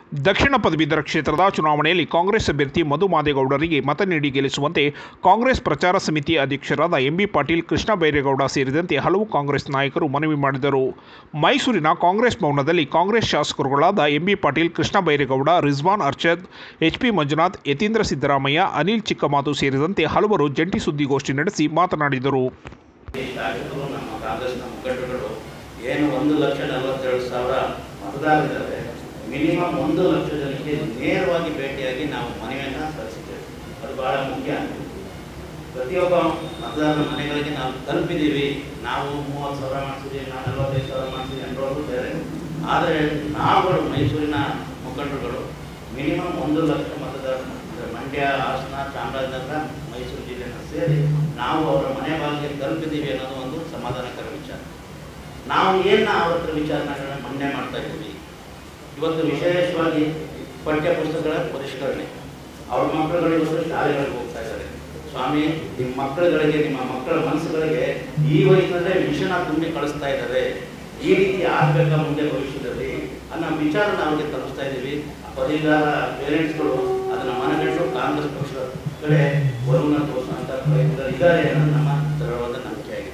ದಕ್ಷಿಣ ಪದವೀಧರ ಕ್ಷೇತ್ರದ ಚುನಾವಣೆಯಲ್ಲಿ ಕಾಂಗ್ರೆಸ್ ಅಭ್ಯರ್ಥಿ ಮಧು ಮಾದೇಗೌಡರಿಗೆ ಮತ ನೀಡಿ ಗೆಲ್ಲಿಸುವಂತೆ ಕಾಂಗ್ರೆಸ್ ಪ್ರಚಾರ ಸಮಿತಿ ಅಧ್ಯಕ್ಷರಾದ ಎಂಬಿ ಪಾಟೀಲ್ ಕೃಷ್ಣ ಬೈರೇಗೌಡ ಸೇರಿದಂತೆ ಹಲವು ಕಾಂಗ್ರೆಸ್ ನಾಯಕರು ಮನವಿ ಮಾಡಿದರು ಮೈಸೂರಿನ ಕಾಂಗ್ರೆಸ್ ಭವನದಲ್ಲಿ ಕಾಂಗ್ರೆಸ್ ಶಾಸಕರುಗಳಾದ ಎಂಬಿ ಪಾಟೀಲ್ ಕೃಷ್ಣ ಬೈರೇಗೌಡ ರಿಜ್ವಾನ್ ಅರ್ಷದ್ ಎಚ್ಪಿ ಮಂಜುನಾಥ್ ಯತೀಂದ್ರ ಸಿದ್ದರಾಮಯ್ಯ ಅನಿಲ್ ಚಿಕ್ಕಮಾತು ಸೇರಿದಂತೆ ಹಲವರು ಜಂಟಿ ಸುದ್ದಿಗೋಷ್ಠಿ ನಡೆಸಿ ಮಾತನಾಡಿದರು ಈ ಶಾಸಕರು ನಮ್ಮ ಕಾಂಗ್ರೆಸ್ನ ಮುಖಂಡರುಗಳು ಏನು ಒಂದು ಲಕ್ಷ ನಲವತ್ತೆರಡು ಸಾವಿರ ಮತದಾರರಿದ್ದಾರೆ ಮಿನಿಮಮ್ ಒಂದು ಲಕ್ಷ ಜನಕ್ಕೆ ನೇರವಾಗಿ ಭೇಟಿಯಾಗಿ ನಾವು ಮನವಿಯನ್ನು ಸಲ್ಲಿಸಿದ್ದೇವೆ ಅದು ಬಹಳ ಮುಖ್ಯ ಪ್ರತಿಯೊಬ್ಬ ಮತದಾರರ ಮನೆಗಳಿಗೆ ನಾವು ತಲುಪಿದ್ದೀವಿ ನಾವು ಮೂವತ್ತು ಸಾವಿರ ಮಾಡಿಸಿದ್ದೀವಿ ನಾವು ನಲವತ್ತೈದು ಸಾವಿರ ಮಾಡಿಸಿದ್ದೀವಿ ಅನ್ನೋದು ಬೇರೆ ಆದರೆ ನಾವುಗಳು ಮೈಸೂರಿನ ಮುಖಂಡರುಗಳು ಮಿನಿಮಮ್ ಒಂದು ಲಕ್ಷ ಮತದಾರರು ಅಂದರೆ ಮಂಡ್ಯ ಹಾಸನ ಚಾಮರಾಜನಗರ ಮೈಸೂರು ಜಿಲ್ಲೆಯನ್ನು ಸೇರಿ ನಾವು ಅವರ ಮನೆ ಬಾಗಿಲಿಗೆ ತಲುಪಿದ್ದೀವಿ ಅನ್ನೋದು ಒಂದು ಸಮಾಧಾನಕರ ವಿಚಾರ ನಾವು ಏನು ಅವ್ರ ಹತ್ರ ವಿಚಾರಗಳನ್ನ ಮಂಡನೆ ಮಾಡ್ತಾ ಇದ್ದೀವಿ ಇವತ್ತು ವಿಶೇಷವಾಗಿ ಪಠ್ಯ ಪುಸ್ತಕಗಳ ಪರಿಷ್ಕರಣೆ ಅವ್ರ ಮಕ್ಕಳುಗಳು ಇವತ್ತು ಶಾಲೆಗಳಿಗೆ ಹೋಗ್ತಾ ಇದ್ದಾರೆ ಸ್ವಾಮಿ ನಿಮ್ಮ ಮಕ್ಕಳುಗಳಿಗೆ ನಿಮ್ಮ ಮಕ್ಕಳ ಮನಸ್ಸುಗಳಿಗೆ ಈ ವಯಸ್ಸಿನಲ್ಲೇ ಮಿಷನ ತುಂಬಿ ಕಳಿಸ್ತಾ ಇದ್ದಾರೆ ಈ ರೀತಿ ಆಗ್ಬೇಕಾ ಮುಂದೆ ಭವಿಷ್ಯದಲ್ಲಿ ಅನ್ನೋ ವಿಚಾರನ ಅವ್ರಿಗೆ ತಲುಪಿಸ್ತಾ ಇದ್ದೀವಿ ಪದವೀಧರ ಪೇರೆಂಟ್ಸ್ಗಳು ಅದನ್ನ ಮನಗಂಡು ಕಾಂಗ್ರೆಸ್ ಪಕ್ಷದ ಕಡೆ ಒಲವನ್ನ ತೋರಿಸುವಂತ ಪ್ರಯತ್ನ ಇದ್ದಾರೆ ಅನ್ನೋದು ನಮ್ಮ ದೃಢವಾದ ನಂಬಿಕೆ ಆಗಿದೆ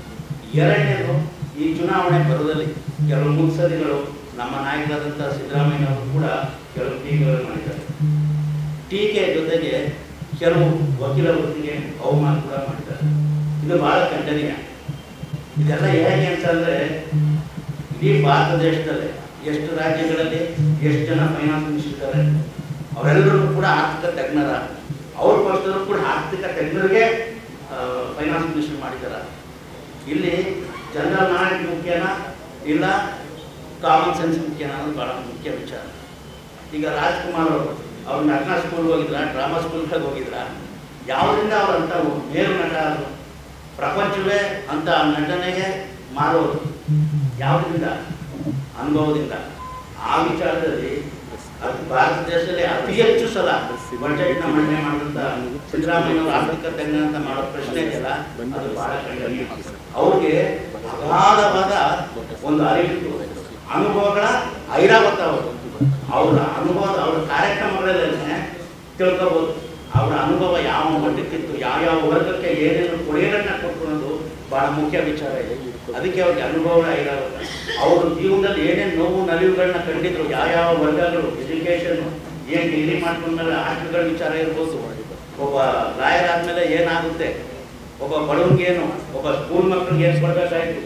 ಎರಡನೇದು ಈ ಚುನಾವಣೆ ಬರೋದಲ್ಲಿ ಕೆಲವು ಮುತ್ಸದಿಗಳು ನಮ್ಮ ನಾಯಕರಾದಂಥ ಸಿದ್ದರಾಮಯ್ಯ ಅವರು ಕೂಡ ಕೆಲವು ಟೀಕೆಗಳನ್ನು ಮಾಡಿದ್ದಾರೆ ಟೀಕೆ ಜೊತೆಗೆ ಕೆಲವು ವಕೀಲ ವೃತ್ತಿಗೆ ಅವಮಾನ ಕೂಡ ಮಾಡಿದ್ದಾರೆ ಇದು ಬಹಳ ಖಂಡನೀಯ ಇದೆಲ್ಲ ಹೇಗೆ ಅಂತಂದ್ರೆ ಇಡೀ ಭಾರತ ದೇಶದಲ್ಲಿ ಎಷ್ಟು ರಾಜ್ಯಗಳಲ್ಲಿ ಎಷ್ಟು ಜನ ಫೈನಾನ್ಸ್ ಮಿನಿಸ್ಟರ್ ಇದ್ದಾರೆ ಅವರೆಲ್ಲರೂ ಕೂಡ ಆರ್ಥಿಕ ತಜ್ಞರ ಅವ್ರ ಪಕ್ಷದವರು ಕೂಡ ಆರ್ಥಿಕ ತಜ್ಞರಿಗೆ ಫೈನಾನ್ಸ್ ಮಿನಿಸ್ಟರ್ ಮಾಡಿದ್ದಾರೆ ಇಲ್ಲಿ ಜನರಲ್ ನಾಲೆಡ್ಜ್ ಮುಖ್ಯನ ಇಲ್ಲ ಕಾಮನ್ ಸೆನ್ಸ್ ಮುಖ್ಯನ ಅನ್ನೋದು ಬಹಳ ಮುಖ್ಯ ವಿಚಾರ ಈಗ ರಾಜ್ಕುಮಾರ್ ಅವರು ಅವ್ರು ನಟನಾ ಸ್ಕೂಲ್ಗೆ ಹೋಗಿದ್ರ ಡ್ರಾಮಾ ಸ್ಕೂಲ್ಗಳಿಗೆ ಹೋಗಿದ್ರ ಯಾವುದರಿಂದ ಅವರಂತ ಮೇರು ನಟ ಆದ್ರು? ಪ್ರಪಂಚವೇ ಅಂತ ನಟನೆಗೆ ಮಾರೋದು ಯಾವುದರಿಂದ ಅನುಭವದಿಂದ ಆ ವಿಚಾರದಲ್ಲಿ ಅದು ಭಾರತ ದೇಶದಲ್ಲಿ ಅತಿ ಹೆಚ್ಚು ಸಲ ಬಜೆಟ್ನ ಮಂಡನೆ ಮಾಡಿದಂತ ಸಿದ್ದರಾಮಯ್ಯ ಅವರು ಆರ್ಥಿಕ ತಜ್ಞ ಅಂತ ಮಾಡೋ ಪ್ರಶ್ನೆ ಇದೆಯಲ್ಲ ಅದು ಬಹಳ ಖಂಡನೀಯ ಅವ್ರಿಗೆ ಅಗಾಧವಾದ ಒಂದು ಅರಿವಿತ್ತು ಅನುಭವಗಳ ಐರಾವತ ಅವರು ಅವರ ಅನುಭವದ ಅವರ ಕಾರ್ಯಕ್ರಮಗಳಲ್ಲೇ ತಿಳ್ಕೋಬಹುದು ಅವರ ಅನುಭವ ಯಾವ ಮಟ್ಟಕ್ಕಿತ್ತು ಯಾವ್ಯಾವ ವರ್ಗಕ್ಕೆ ಏನೇನು ಕೊಡುಗೆಗಳನ್ನ ಕೊಟ್ಟು ಅನ್ನೋದು ಬಹಳ ಮುಖ್ಯ ವಿಚಾರ ಇದೆ ಅದಕ್ಕೆ ಅವ್ರಿಗೆ ಅನುಭವಗಳ ಐರಾವತ ಅವರು ಜೀವನದಲ್ಲಿ ಏನೇನು ನೋವು ನಲಿವುಗಳನ್ನ ಕಂಡಿದ್ರು ಯಾವ್ಯಾವ ವರ್ಗಗಳು ಎಜುಕೇಶನ್ ಏನ್ ಡಿಗ್ರಿ ಮಾಡ್ಕೊಂಡ್ಮೇಲೆ ಹಾಸ್ಟೆಲ್ಗಳ ವಿಚಾರ ಇರ್ಬೋದು ಒಬ್ಬ ಲಾಯರ್ ಆದ್ಮೇಲೆ ಏನಾಗುತ್ತೆ ಒಬ್ಬ ಬಡವನಿಗೆ ಏನು ಒಬ್ಬ ಸ್ಕೂಲ್ ಮಕ್ಕಳಿಗೆ ಏನು ಕೊಡ್ಬೇಕಾಯ್ತು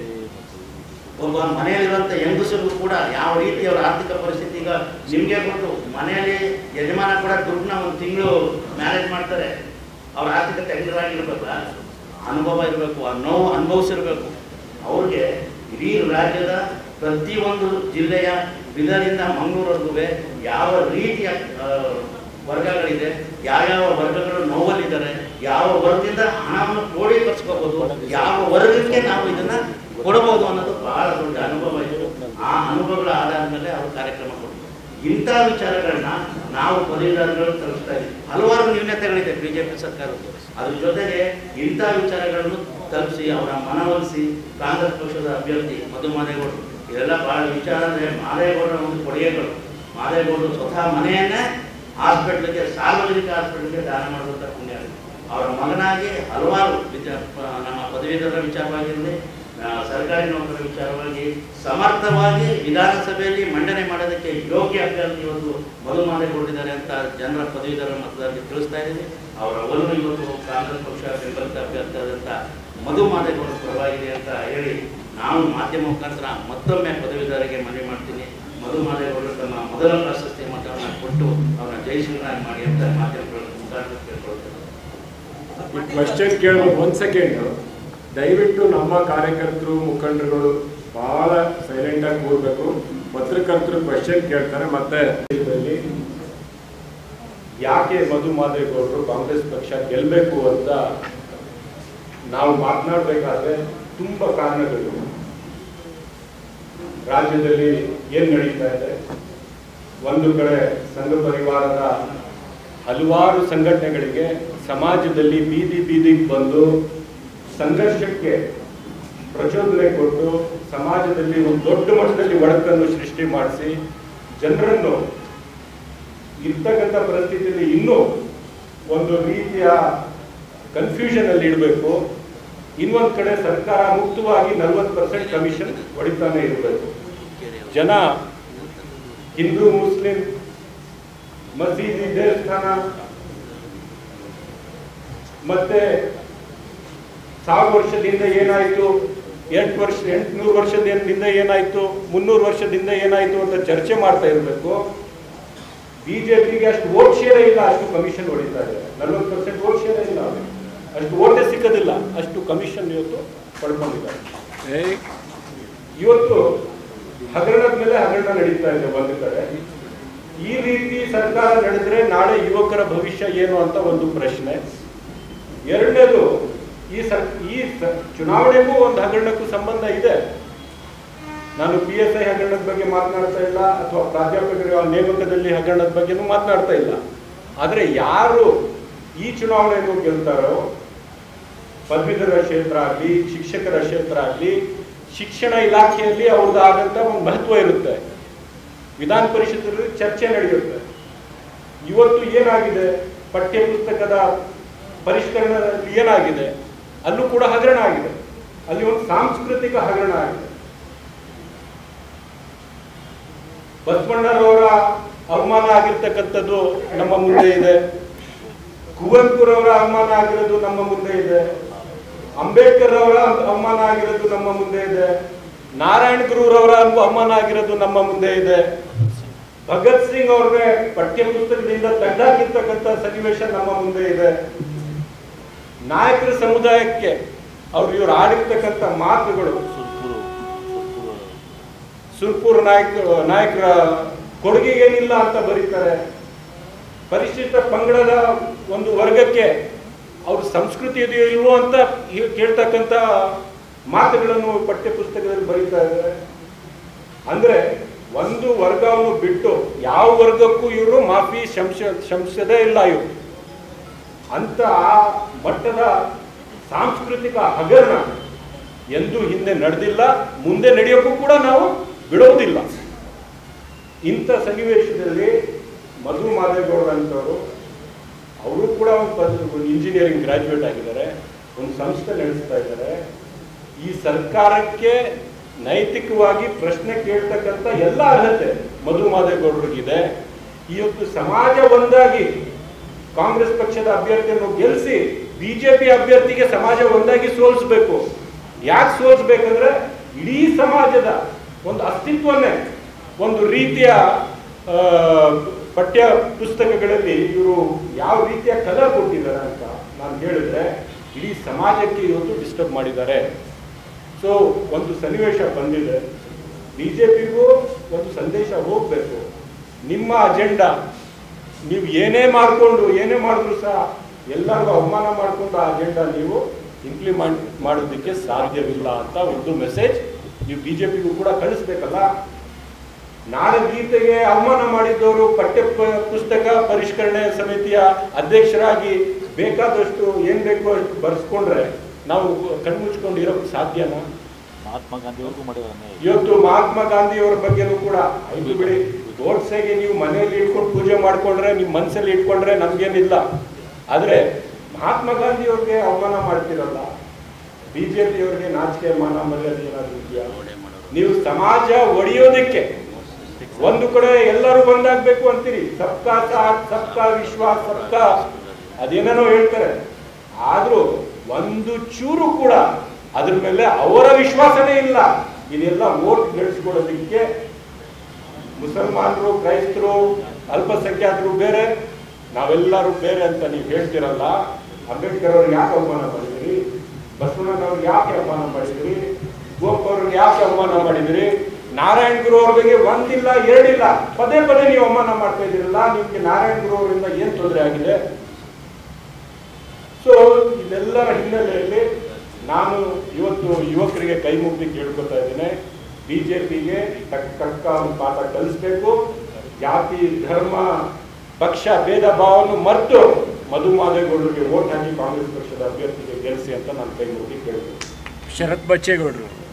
ಒಬ್ಬ ಮನೆಯಲ್ಲಿರುವಂಥ ಹೆಂಗಸರು ಕೂಡ ಯಾವ ರೀತಿ ಅವರ ಆರ್ಥಿಕ ಪರಿಸ್ಥಿತಿ ಈಗ ನಿಮಗೆ ಗೊತ್ತು ಮನೆಯಲ್ಲಿ ಯಜಮಾನ ಕೂಡ ದುಡ್ಡನ್ನ ಒಂದು ತಿಂಗಳು ಮ್ಯಾನೇಜ್ ಮಾಡ್ತಾರೆ ಅವ್ರ ಆರ್ಥಿಕ ತಜ್ಞರಾಗಿರ್ಬೇಕಲ್ಲ ಅನುಭವ ಇರಬೇಕು ಆ ನೋವು ಅನುಭವಿಸಿರ್ಬೇಕು ಅವ್ರಿಗೆ ಇಡೀ ರಾಜ್ಯದ ಪ್ರತಿಯೊಂದು ಜಿಲ್ಲೆಯ ಬಿದರಿಂದ ಮಂಗಳೂರವರೆಗೂ ಯಾವ ರೀತಿಯ ಆ, ವರ್ಗಗಳಿದೆ ಯಾವ್ಯಾವ ವರ್ಗಗಳು ನೋವಲ್ಲಿದ್ದಾರೆ ಯಾವ ವರ್ಗದಿಂದ ಹಣವನ್ನು ಕ್ರೋಢೀಕರಿಸ್ಕೋಬಹುದು ಯಾವ ವರ್ಗಕ್ಕೆ ನಾವು ಇದನ್ನ ಕೊಡಬಹುದು ಅನ್ನೋದು ಬಹಳ ದೊಡ್ಡ ಅನುಭವ ಇದು ಆ ಅನುಭವಗಳ ಆಧಾರದ ಮೇಲೆ ಅವರು ಕಾರ್ಯಕ್ರಮ ಕೊಡ್ತಾರೆ ಇಂಥ ವಿಚಾರಗಳನ್ನ ನಾವು ಪದವೀಧರಗಳು ತಲುಪಿಸ್ತಾ ಇದ್ದೀವಿ ಹಲವಾರು ನ್ಯೂನತೆಗಳಿದೆ ಬಿಜೆಪಿ ಸರ್ಕಾರದ್ದು ಅದ್ರ ಜೊತೆಗೆ ಇಂಥ ವಿಚಾರಗಳನ್ನು ತಲುಪಿಸಿ ಅವರ ಮನವೊಲಿಸಿ ಕಾಂಗ್ರೆಸ್ ಪಕ್ಷದ ಅಭ್ಯರ್ಥಿ ಮಧು ಮಾದೇಗೌಡರು ಇದೆಲ್ಲ ಬಹಳ ವಿಚಾರ ಅಂದ್ರೆ ಮಾದೇಗೌಡರ ಒಂದು ಕೊಡುಗೆಗಳು ಮಾದೇಗೌಡರು ಸ್ವತಃ ಮನೆಯನ್ನೇ ಹಾಸ್ಪಿಟ್ಲಿಗೆ ಸಾರ್ವಜನಿಕ ಹಾಸ್ಪಿಟ್ಲಿಗೆ ದಾನ ಮಾಡುವಂಥ ಪುಣ್ಯ ಇದೆ. ಅವರ ಮಗನಾಗಿ ಹಲವಾರು ವಿಚಾರ ನಮ್ಮ ಪದವೀಧರರ ವಿಚಾರವಾಗಿರಲಿ ಆ, ಸರ್ಕಾರಿ ನೌಕರರ ವಿಚಾರವಾಗಿ ಸಮರ್ಥವಾಗಿ ವಿಧಾನಸಭೆಯಲ್ಲಿ ಮಂಡನೆ ಮಾಡೋದಕ್ಕೆ ಯೋಗ್ಯ ಅಭ್ಯರ್ಥಿ ಇವತ್ತು ಮಧು ಮಾದೇಗೌಡಿದ್ದಾರೆ ಅಂತ ಜನರ ಪದವೀಧರ ಮತದಾರರಿಗೆ ತಿಳಿಸ್ತಾ ಇದ್ದೀವಿ ಅವರ ಒಲವು ಇವತ್ತು ಕಾಂಗ್ರೆಸ್ ಪಕ್ಷ ಬೆಂಬಲಿತ ಅಭ್ಯರ್ಥಿ ಆದಂಥ ಮಧು ಮಾದೇಗೌಡರ ಪರವಾಗಿದೆ ಅಂತ ಹೇಳಿ ನಾವು ಮಾಧ್ಯಮ ಮುಖಾಂತರ ಮತ್ತೊಮ್ಮೆ ಪದವೀಧರರಿಗೆ ಮನವಿ ಮಾಡ್ತೀನಿ ಮಧು ಮಾದೇಗೌಡರು ತಮ್ಮ ಮೊದಲ ಪ್ರಶಸ್ತಿ ಮತವನ್ನು ಕೊಟ್ಟು ಅವರನ್ನ ಜಯಶೀಲರಾಗಿ ಮಾಡಿ ಅಂತ ಮಾಧ್ಯಮಗಳ ಮುಖಾಂತರ ಕೇಳ್ಕೊಳ್ತೇನೆ ಕ್ವಶನ್ ಕೇಳೋದು ಒಂದ್ ಸೆಕೆಂಡ್ ದಯವಿಟ್ಟು ನಮ್ಮ ಕಾರ್ಯಕರ್ತರು ಮುಖಂಡರುಗಳು ಬಹಳ ಸೈಲೆಂಟ್ ಆಗಿ ಕೂರ್ಬೇಕು ಪತ್ರಕರ್ತರು ಕ್ವಶನ್ ಕೇಳ್ತಾರೆ ಮತ್ತೆ ಇದರಲ್ಲಿ ಯಾಕೆ ಮಧು ಮಾದೇಗೌಡರು ಕಾಂಗ್ರೆಸ್ ಪಕ್ಷ ಗೆಲ್ಲಬೇಕು ಅಂತ ನಾವು ಮಾತನಾಡಬೇಕಾದ್ರೆ ತುಂಬಾ ಕಾರಣಗಳು ರಾಜ್ಯದಲ್ಲಿ ಏನ್ ನಡೀತಾ ಇದೆ ಒಂದು ಕಡೆ ಸಂಘ ಪರಿವಾರದ ಹಲವಾರು ಸಂಘಟನೆಗಳಿಗೆ ಸಮಾಜದಲ್ಲಿ ಬೀದಿ ಬೀದಿಗೆ ಬಂದು ಸಂಘರ್ಷಕ್ಕೆ ಪ್ರಚೋದನೆ ಕೊಟ್ಟು ಸಮಾಜದಲ್ಲಿ ಒಂದು ದೊಡ್ಡ ಮಟ್ಟದಲ್ಲಿ ಒಡಕನ್ನು ಸೃಷ್ಟಿ ಮಾಡಿಸಿ ಜನರನ್ನು ಇರ್ತಕ್ಕಂಥ ಪರಿಸ್ಥಿತಿಯಲ್ಲಿ ಇನ್ನೂ ಒಂದು ರೀತಿಯ ಕನ್ಫ್ಯೂಷನ್ ಅಲ್ಲಿ ಇಡಬೇಕು ಇನ್ನೊಂದು ಕಡೆ ಸರ್ಕಾರ ಮುಕ್ತವಾಗಿ ನಲ್ವತ್ತು ಪರ್ಸೆಂಟ್ ಕಮಿಷನ್ ಹೊಡಿತಾನೆ ಇರಬೇಕು ಜನ ಹಿಂದೂ ಮುಸ್ಲಿಂ ಮಸೀದಿ ದೇವಸ್ಥಾನ ಮತ್ತೆ ಸಾವಿರ ವರ್ಷದಿಂದ ಏನಾಯಿತು ಎಂಟು ವರ್ಷ ಎಂಟುನೂರು ವರ್ಷದಿಂದ ಏನಾಯಿತು ಮುನ್ನೂರು ವರ್ಷದಿಂದ ಏನಾಯಿತು ಅಂತ ಚರ್ಚೆ ಮಾಡ್ತಾ ಇರಬೇಕು ಬಿಜೆಪಿಗೆ ಅಷ್ಟು ವೋಟ್ ಶೇರ್ ಇಲ್ಲ ಅಷ್ಟು ಕಮಿಷನ್ ಹೊಡಿತಾ ಇದೆ ನಲ್ವತ್ತು ಪರ್ಸೆಂಟ್ ವೋಟ್ ಶೇರ್ ಇಲ್ಲ ಅಷ್ಟು ಓಟೇ ಸಿಕ್ಕೋದಿಲ್ಲ ಅಷ್ಟು ಕಮಿಷನ್ ಇವತ್ತು ಪಡ್ಕೊಂಡಿದ್ದಾರೆ ಇವತ್ತು ಹಗರಣದ ಮೇಲೆ ಹಗರಣ ನಡೀತಾ ಇದೆ ಒಂದು ಕಡೆ ಈ ರೀತಿ ಸರ್ಕಾರ ನಡೆದ್ರೆ ನಾಳೆ ಯುವಕರ ಭವಿಷ್ಯ ಏನು ಅಂತ ಒಂದು ಪ್ರಶ್ನೆ ಎರಡನೇದು ಈ ಸರ್ ಈ ಸ- ಚುನಾವಣೆಗೂ ಒಂದು ಹಗರಣಕ್ಕೂ ಸಂಬಂಧ ಇದೆ ನಾನು ಪಿ ಎಸ್ ಐ ಹಗರಣದ ಬಗ್ಗೆ ಮಾತನಾಡ್ತಾ ಇಲ್ಲ ಅಥವಾ ಪ್ರಾಧ್ಯಾಪಕರ ನೇಮಕದಲ್ಲಿ ಹಗರಣದ ಬಗ್ಗೆನೂ ಮಾತನಾಡ್ತಾ ಇಲ್ಲ ಆದರೆ ಯಾರು ಈ ಚುನಾವಣೆಯನ್ನು ಗೆಲ್ತಾರೋ ಪದವೀಧರ ಕ್ಷೇತ್ರ ಆಗಲಿ ಶಿಕ್ಷಕರ ಕ್ಷೇತ್ರ ಆಗಲಿ ಶಿಕ್ಷಣ ಇಲಾಖೆಯಲ್ಲಿ ಅವ್ರದ್ದು ಆದಂಥ ಒಂದು ಮಹತ್ವ ಇರುತ್ತೆ ವಿಧಾನ ಪರಿಷತ್ತಲ್ಲಿ ಚರ್ಚೆ ನಡೆಯುತ್ತೆ ಇವತ್ತು ಏನಾಗಿದೆ ಪಠ್ಯ ಪುಸ್ತಕದ ಪರಿಷ್ಕರಣದಲ್ಲಿ ಏನಾಗಿದೆ ಅಲ್ಲೂ ಕೂಡ ಹಗರಣ ಆಗಿದೆ ಅಲ್ಲಿ ಒಂದು ಸಾಂಸ್ಕೃತಿಕ ಹಗರಣ ಆಗಿದೆ ಬಸವಣ್ಣರವರ ಅವಮಾನ ಆಗಿರ್ತಕ್ಕಂಥದ್ದು ನಮ್ಮ ಮುಂದೆ ಇದೆ ಕುವೆಂಪುರವರ ಅವಮಾನ ಆಗಿರೋದು ನಮ್ಮ ಮುಂದೆ ಇದೆ ಅಂಬೇಡ್ಕರ್ ಅವರ ಅವಮಾನ ಆಗಿರೋದು ನಮ್ಮ ಮುಂದೆ ಇದೆ ನಾರಾಯಣ ಗುರುರವರ ಅವಮಾನ ಆಗಿರೋದು ನಮ್ಮ ಮುಂದೆ ಇದೆ ಭಗತ್ ಸಿಂಗ್ ಅವ್ರಿಗೆ ಪಠ್ಯ ಪುಸ್ತಕದಿಂದ ತೆಗೆದಾಕಿರ್ತಕ್ಕಂಥ ಸನ್ನಿವೇಶ ನಮ್ಮ ಮುಂದೆ ಇದೆ ನಾಯಕರ ಸಮುದಾಯಕ್ಕೆ ಅವ್ರು ಇವ್ರು ಆಡಿರ್ತಕ್ಕಂಥ ಮಾತುಗಳು ಸುರ್ಪುರ್ ನಾಯಕ ನಾಯಕರ ಕೊಡುಗೆ ಏನಿಲ್ಲ ಅಂತ ಬರೀತಾರೆ ಪರಿಶಿಷ್ಟ ಪಂಗಡದ ಒಂದು ವರ್ಗಕ್ಕೆ ಅವ್ರ ಸಂಸ್ಕೃತಿ ಇದೆಯೋ ಇಲ್ವೋ ಅಂತ ಹೇ- ಕೇಳ್ತಕ್ಕಂಥ ಮಾತುಗಳನ್ನು ಪಠ್ಯ ಪುಸ್ತಕದಲ್ಲಿ ಬರೀತಾ ಇದ್ದಾರೆ ಅಂದ್ರೆ ಒಂದು ವರ್ಗವನ್ನು ಬಿಟ್ಟು ಯಾವ ವರ್ಗಕ್ಕೂ ಇವರು ಮಾಫಿ ಶಂಶ ಶಂಸದೇ ಇಲ್ಲ ಇವರು ಅಂತ ಆ ಮಟ್ಟದ ಸಾಂಸ್ಕೃತಿಕ ಹಗರಣ ಎಂದೂ ಹಿಂದೆ ನಡೆದಿಲ್ಲ ಮುಂದೆ ನಡೆಯೋಕ್ಕೂ ಕೂಡ ನಾವು ಬಿಡೋದಿಲ್ಲ ಇಂಥ ಸನ್ನಿವೇಶದಲ್ಲಿ ಮಧು ಮಾದೇಗೌಡ ಅಂತವರು ಅವರು ಕೂಡ ಒಂದು ಪದ- ಒಂದು ಇಂಜಿನಿಯರಿಂಗ್ ಗ್ರಾಜ್ಯುಯೇಟ್ ಆಗಿದ್ದಾರೆ ಒಂದು ಸಂಸ್ಥೆ ನಡೆಸ್ತಾ ಇದ್ದಾರೆ ಈ ಸರ್ಕಾರಕ್ಕೆ ನೈತಿಕವಾಗಿ ಪ್ರಶ್ನೆ ಕೇಳ್ತಕ್ಕಂಥ ಎಲ್ಲ ಅರ್ಹತೆ ಮಧು ಮಾದೇಗೌಡರಿಗಿದೆ ಇವತ್ತು ಸಮಾಜ ಒಂದಾಗಿ ಕಾಂಗ್ರೆಸ್ ಪಕ್ಷದ ಅಭ್ಯರ್ಥಿಯನ್ನು ಗೆಲ್ಲಿಸಿ ಬಿಜೆಪಿ ಅಭ್ಯರ್ಥಿಗೆ ಸಮಾಜ ಒಂದಾಗಿ ಸೋಲಿಸಬೇಕು ಯಾಕೆ ಸೋಲಿಸ್ಬೇಕಂದ್ರೆ ಇಡೀ ಸಮಾಜದ ಒಂದು ಅಸ್ತಿತ್ವನ್ನೇ ಒಂದು ರೀತಿಯ ಆ, ಪಠ್ಯ ಪುಸ್ತಕಗಳಲ್ಲಿ ಇವರು ಯಾವ ರೀತಿಯ ಕಲರ್ ಕೊಟ್ಟಿದ್ದಾರೆ ಅಂತ ನಾನು ಹೇಳಿದ್ರೆ ಇಡೀ ಸಮಾಜಕ್ಕೆ ಇವತ್ತು ಡಿಸ್ಟರ್ಬ್ ಮಾಡಿದ್ದಾರೆ ಸೊ ಒಂದು ಸನ್ನಿವೇಶ ಬಂದಿದೆ ಬಿಜೆಪಿಗೂ ಒಂದು ಸಂದೇಶ ಹೋಗ್ಬೇಕು ನಿಮ್ಮ ಅಜೆಂಡಾ ನೀವು ಏನೇ ಮಾಡಿಕೊಂಡು ಏನೇ ಮಾಡಿದ್ರು ಸಹ ಎಲ್ಲರಿಗೂ ಅವಮಾನ ಮಾಡಿಕೊಂಡು ಆ ಅಜೆಂಡಾ ನೀವು ಇಂಪ್ಲಿಮೆಂಟ್ ಮಾಡೋದಕ್ಕೆ ಸಾಧ್ಯವಿಲ್ಲ ಅಂತ ಒಂದು ಮೆಸೇಜ್ ನೀವು ಬಿಜೆಪಿಗೂ ಕೂಡ ಕಳಿಸ್ಬೇಕಲ್ಲ ನಾಳೆ ಗೀತೆಗೆ ಅವಮಾನ ಮಾಡಿದ್ದವರು ಪಠ್ಯ ಪ- ಪುಸ್ತಕ ಪರಿಷ್ಕರಣೆ ಸಮಿತಿಯ ಅಧ್ಯಕ್ಷರಾಗಿ ಬೇಕಾದಷ್ಟು ಏನ್ ಬೇಕೋ ಅಷ್ಟು ಬರ್ಸ್ಕೊಂಡ್ರೆ ನಾವು ಕಣ್ಮುಚ್ಕೊಂಡು ಇರೋಕ್ಕೆ ಸಾಧ್ಯನಾ ಮಹಾತ್ಮ ಗಾಂಧಿವರೆಗೂ ಮಾಡಿದಾರೆ ಇವತ್ತು ಮಹಾತ್ಮ ಗಾಂಧಿಯವರ ಬಗ್ಗೆನೂ ಕೂಡ ಆಯ್ತು ಬಿಡಿ ಗೋಡ್ಸೆಗೆ ನೀವು ಮನೆಯಲ್ಲಿ ಇಟ್ಕೊಂಡು ಪೂಜೆ ಮಾಡ್ಕೊಂಡ್ರೆ ನಿಮ್ಮ ಮನಸ್ಸಲ್ಲಿ ಇಟ್ಕೊಂಡ್ರೆ ನಮ್ಗೇನಿಲ್ಲ ಆದ್ರೆ ಮಹಾತ್ಮ ಗಾಂಧಿಯವ್ರಿಗೆ ಅವಮಾನ ಮಾಡ್ತಿರಲ್ಲ ಬಿಜೆಪಿಯವ್ರಿಗೆ ನಾಚಿಕೆ ಮಾನ ಮರ್ಯಾದೆ ಏನಾದ್ರು ಇದೆಯಾ ನೀವು ಸಮಾಜ ಒಡೆಯೋದಕ್ಕೆ ಒಂದು ಕಡೆ ಎಲ್ಲರೂ ಒಂದಾಗ್ಬೇಕು ಅಂತೀರಿ ಸಬ್ಕಾ ಸಾಥ್ ಸಬ್ಕಾ ವಿಶ್ವಾಸ್ ಸಬ್ಕಾ ಅದೇನೇನೋ ಹೇಳ್ತಾರೆ ಆದ್ರೂ ಒಂದು ಚೂರು ಕೂಡ ಅದ್ರ ಮೇಲೆ ಅವರ ವಿಶ್ವಾಸನೇ ಇಲ್ಲ ಇದೆಲ್ಲ ವೋಟ್ ಗಳಿಸ್ಕೊಳ್ಳೋದಕ್ಕೆ ಮುಸಲ್ಮಾನರು ಕ್ರೈಸ್ತರು ಅಲ್ಪಸಂಖ್ಯಾತರು ಬೇರೆ ನಾವೆಲ್ಲರೂ ಬೇರೆ ಅಂತ ನೀವು ಹೇಳ್ತಿರಲ್ಲ ಅಂಬೇಡ್ಕರ್ ಅವ್ರಿಗೆ ಯಾಕೆ ಅವಮಾನ ಮಾಡಿದಿರಿ ಬಸವಣ್ಣನವ್ರಿಗೆ ಯಾಕೆ ಅವಮಾನ ಮಾಡಿದಿರಿ ಗೋಪ್ ಅವ್ರಿಗೆ ಯಾಕೆ ಅವಮಾನ ಮಾಡಿದಿರಿ ನಾರಾಯಣ ಗುರು ಅವ್ರ ಬಗ್ಗೆ ಒಂದಿಲ್ಲ ಎರಡಿಲ್ಲ ಪದೇ ಪದೇ ನೀವು ಅವಮಾನ ಮಾಡ್ತಾ ಇದ್ದೀರಲ್ಲ ನಿಮ್ಗೆ ನಾರಾಯಣ ಗುರು ಅವರಿಂದ ಏನ್ ತೊಂದರೆ ಆಗಿದೆ ಸೊ ಇದೆಲ್ಲರ ಹಿನ್ನೆಲೆಯಲ್ಲಿ ನಾನು ಇವತ್ತು ಯುವಕರಿಗೆ ಕೈ ಮುಗ್ದಿ ಕೇಳ್ಕೊತಾ ಇದ್ದೇನೆ ಬಿಜೆಪಿಗೆ ತಕ್ಕ ತಕ್ಕ ಒಂದು ಪಾಠ ಕಲಿಸ್ಬೇಕು ಜಾತಿ ಧರ್ಮ ಪಕ್ಷ ಭೇದ ಭಾವವನ್ನು ಮರೆತು ಮಧು ಮಾದೇಗೌಡರಿಗೆ ವೋಟ್ ಹಾಕಿ ಕಾಂಗ್ರೆಸ್ ಪಕ್ಷದ ಅಭ್ಯರ್ಥಿಗೆ ಗೆಲ್ಲಿಸಿ ಅಂತ ನಾನು ಕೈ ಮುಗಿ ಕೇಳ್ತೀನಿ ಶರತ್ ಬಚ್ಚೇಗೌಡರು